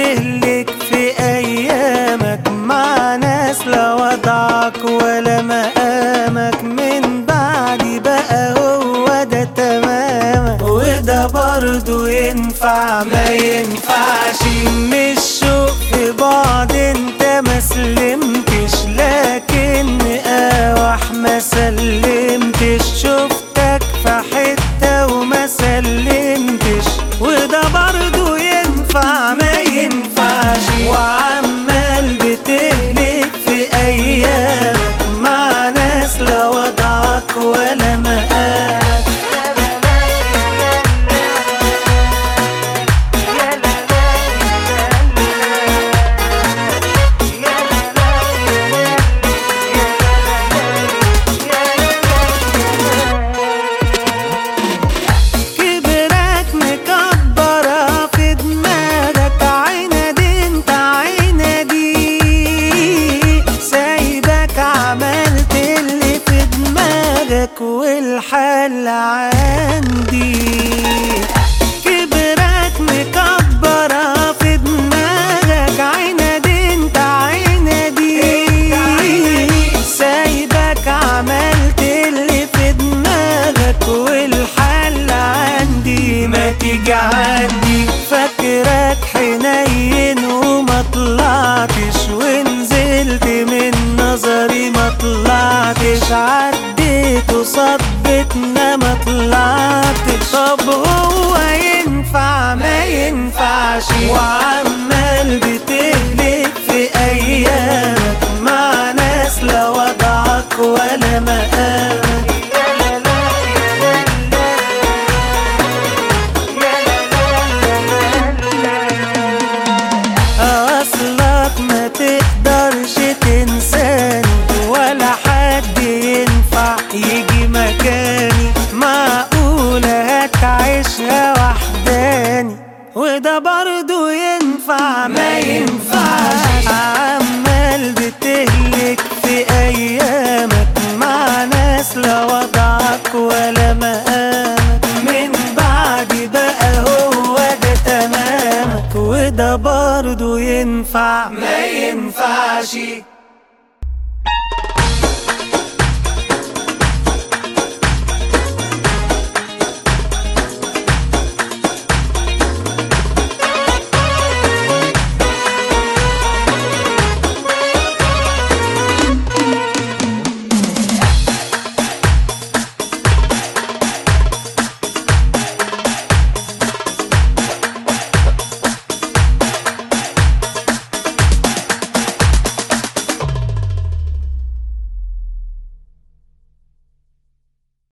بتهلك في ايامك مع ناس لا وضعك ولا مقامك من بعدي بقى هو ده تمامك وده برضو ينفع ما ينفعش مش شوق في بعض انت ما سلمتش لكن اواح ما سلمتش شفتك في حتة وما سلمتش وده برضو ينفع ما ينفعش وعمال بتهلك في ايامك مع ناس لا وضعك ولا مقامك كبرك مكبرة في دماغك عينة دي انت عينة دي سايبك عملت اللي في دماغك والحل عندي كبرك مكبرة في دماغك عينة دي انت عينة دي سايبك عملت اللي في دماغك والحل عندي ما تيجي عندي فاكرك حنين وما طلعتش ونزلت من نظري ما طلعتش عديت وصبتنا ما طلعتش طب هو ينفع ما ينفعش وعمال بتهلك في ايامك مع ناس لا وضعك ولا مقامك اصلك ما تقدرش تنساني ولا حد ينفع يجي مكاني معقولة هتعيشها وحداني وده برضو ينفع ما ينفعش عمال بتهلك في ايامك مع ناس لا وضعك ولا مقامك من بعد بقى هو ده تمامك وده برضو ينفع ما ينفعش